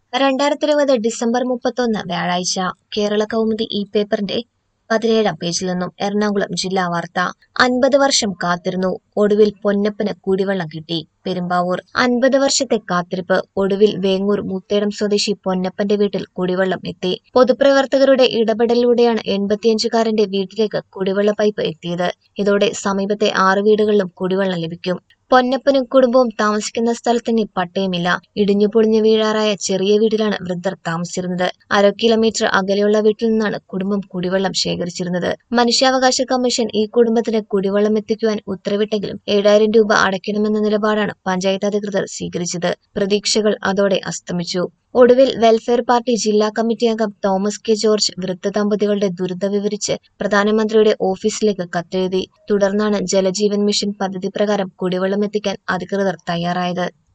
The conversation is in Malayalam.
രണ്ടായിരത്തി ഇരുപത് ഡിസംബർ മുപ്പത്തൊന്ന് വ്യാഴാഴ്ച കേരള കൗമുദി ഇ പേപ്പറിന്റെ പതിനേഴാം പേജിൽ നിന്നും എറണാകുളം ജില്ലാ വാർത്ത അൻപത് വർഷം കാത്തിരുന്നു ഒടുവിൽ പൊന്നപ്പന് കുടിവെള്ളം കിട്ടി പെരുമ്പാവൂർ അൻപത് വർഷത്തെ കാത്തിരിപ്പ് ഒടുവിൽ വേങ്ങൂർ മുത്തേടം സ്വദേശി പൊന്നപ്പന്റെ വീട്ടിൽ കുടിവെള്ളം എത്തി പൊതുപ്രവർത്തകരുടെ ഇടപെടലിലൂടെയാണ് എൺപത്തിയഞ്ചുകാരന്റെ വീട്ടിലേക്ക് കുടിവെള്ള പൈപ്പ് എത്തിയത് ഇതോടെ സമീപത്തെ ആറ് വീടുകളിലും കുടിവെള്ളം ലഭിക്കും പൊന്നപ്പനും കുടുംബവും താമസിക്കുന്ന സ്ഥലത്തിന് പട്ടയമില്ല ഇടിഞ്ഞു പൊളിഞ്ഞു വീഴാറായ ചെറിയ വീട്ടിലാണ് വൃദ്ധർ താമസിച്ചിരുന്നത് അര കിലോമീറ്റർ അകലെയുള്ള വീട്ടിൽ നിന്നാണ് കുടുംബം കുടിവെള്ളം ശേഖരിച്ചിരുന്നത് മനുഷ്യാവകാശ കമ്മീഷൻ ഈ കുടുംബത്തിന് കുടിവെള്ളം എത്തിക്കുവാൻ ഉത്തരവിട്ടെങ്കിലും ഏഴായിരം രൂപ അടയ്ക്കണമെന്ന നിലപാടാണ് പഞ്ചായത്ത് അധികൃതർ സ്വീകരിച്ചത് പ്രതീക്ഷകൾ അതോടെ അസ്തമിച്ചു ഒടുവിൽ വെൽഫെയർ പാർട്ടി ജില്ലാ കമ്മിറ്റി അംഗം തോമസ് കെ ജോർജ് വൃദ്ധ ദമ്പതികളുടെ ദുരിതം വിവരിച്ച് പ്രധാനമന്ത്രിയുടെ ഓഫീസിലേക്ക് കത്തെഴുതി തുടർന്നാണ് ജലജീവൻ മിഷൻ പദ്ധതി പ്രകാരം കുടിവെള്ളം എത്തിക്കാൻ അധികൃതർ തയ്യാറായത്